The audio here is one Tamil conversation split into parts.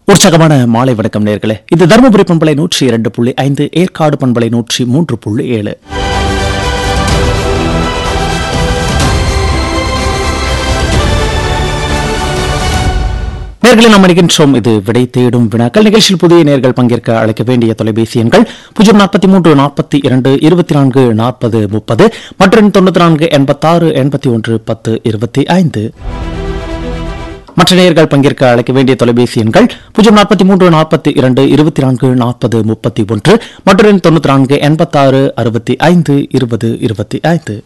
உற்சாகமான மாலை வணக்கம் நேர்களே இது தருமபுரி பண்பலை நூற்றி இரண்டு புள்ளி ஐந்து ஏற்காடு பண்பலை நூற்றி மூன்று புள்ளி ஏழு நேர்களை நாம் அணிகின்றோம் இது விடை தேடும் வினாக்கள் நிகழ்ச்சியில் புதிய நேர்கள் பங்கேற்க அழைக்க வேண்டிய தொலைபேசி எண்கள் பூஜ்ஜியம் நாற்பத்தி மூன்று நாற்பத்தி இரண்டு இருபத்தி நான்கு நாற்பது முப்பது மற்றும் தொண்ணூத்தி நான்கு எண்பத்தாறு எண்பத்தி ஒன்று பத்து இருபத்தி ஐந்து மற்ற நேயர்கள் பங்கேற்க அழைக்க வேண்டிய தொலைபேசி எண்கள் பூஜ்ஜியம் நாற்பத்தி மூன்று நாற்பத்தி இரண்டு இருபத்தி நான்கு நாற்பது முப்பத்தி ஒன்று மற்றும் தொண்ணூத்தி நான்கு எண்பத்தாறு அறுபத்தி ஐந்து இருபது இருபத்தி ஐந்து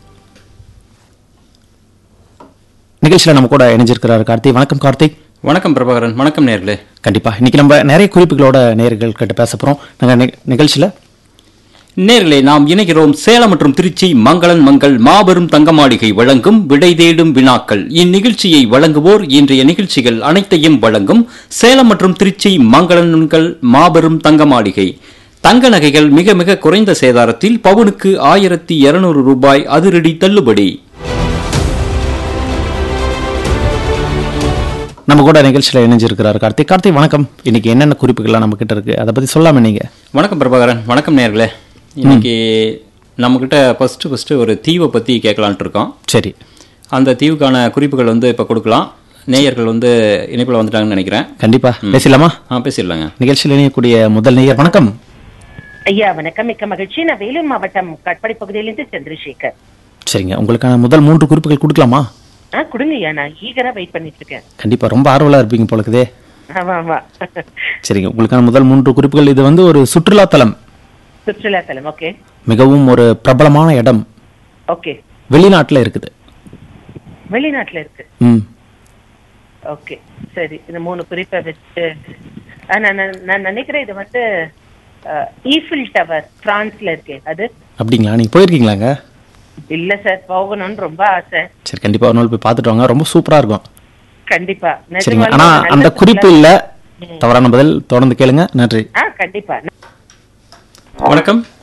நிகழ்ச்சியில நம்ம கூட இணைஞ்சிருக்கிறார் கார்த்திக் வணக்கம் கார்த்திக் வணக்கம் பிரபாகரன் வணக்கம் நேர்களே கண்டிப்பா இன்னைக்கு நம்ம நிறைய குறிப்புகளோட நேயர்கள் கிட்ட பேச போறோம் நாங்க நி- நிகழ்ச்சியில நேர்களே நாம் இணைகிறோம் சேலம் மற்றும் திருச்சி மங்களன் மங்கள் மாபெரும் தங்க மாளிகை வழங்கும் விடை தேடும் வினாக்கள் இந்நிகழ்ச்சியை வழங்குவோர் இன்றைய நிகழ்ச்சிகள் அனைத்தையும் வழங்கும் சேலம் மற்றும் திருச்சி மங்களன் மங்கள் மாபெரும் தங்க மாளிகை தங்க நகைகள் மிக மிக குறைந்த சேதாரத்தில் பவுனுக்கு ஆயிரத்தி இருநூறு ரூபாய் அதிரடி தள்ளுபடி நம்ம கூட நிகழ்ச்சியில இணைஞ்சிருக்கிறார் கார்த்திக் கார்த்திக் வணக்கம் இன்னைக்கு என்னென்ன குறிப்புகள்லாம் நம்ம கிட்ட இருக்கு அதை பத்தி சொல்லாம நீங்க வணக்கம் பிரபாகரன் வணக்கம் நேர்களே இன்னைக்கு நம்மக்கிட்ட ஃபர்ஸ்ட் ஃபர்ஸ்ட் ஒரு தீவை பத்தி கேட்கலான்ட்டு இருக்கோம் சரி அந்த தீவுக்கான குறிப்புகள் வந்து இப்போ கொடுக்கலாம் நேயர்கள் வந்து இணைப்பில் வந்துட்டாங்கன்னு நினைக்கிறேன் கண்டிப்பா பேசலாமா ஆ பேசிடலாங்க நிகழ்ச்சியில் இணையக்கூடிய முதல் நேயர் வணக்கம் ஐயா வணக்கம் மிக்க மகிழ்ச்சி நான் வேலூர் மாவட்டம் கட்பாடி பகுதியிலிருந்து சந்திரசேகர் சரிங்க உங்களுக்கான முதல் மூன்று குறிப்புகள் கொடுக்கலாமா ஆ கொடுங்க ஐயா நான் ஈகரா வெயிட் பண்ணிட்டு இருக்கேன் கண்டிப்பா ரொம்ப ஆர்வலா இருப்பீங்க போல இருக்குதே ஆமா ஆமா சரிங்க உங்களுக்கான முதல் மூன்று குறிப்புகள் இது வந்து ஒரு சுற்றுலா தலம் சுற்றுலா தலம் ஓகே மிகவும் ஒரு பிரபலமான இடம் ஓகே வெளிநாட்டுல இருக்குது வெளிநாட்டுல இருக்கு ம் ஓகே சரி இந்த மூணு குறிப்பை வச்சு ஆ, நான் நான்- நான் நினைக்கிறேன் இது வந்து ஈஃபில் டவர் பிரான்ஸ்ல இருக்கு அது அப்படிங்களா நீங்க போயிருக்கீங்களாங்க இல்ல சார் போகணும்னு ரொம்ப ஆசை சரி கண்டிப்பா ஒரு நாள் போய் பார்த்துட்டு வாங்க ரொம்ப சூப்பரா இருக்கும் கண்டிப்பா சரிங்க நிஜமாலுமே ஆனா நல்ல அந்த குறிப்பு சுற்றுலா- இல்ல தவறான பதில் தொடர்ந்து கேளுங்க நன்றி ஆ கண்டிப்பா வணக்கம்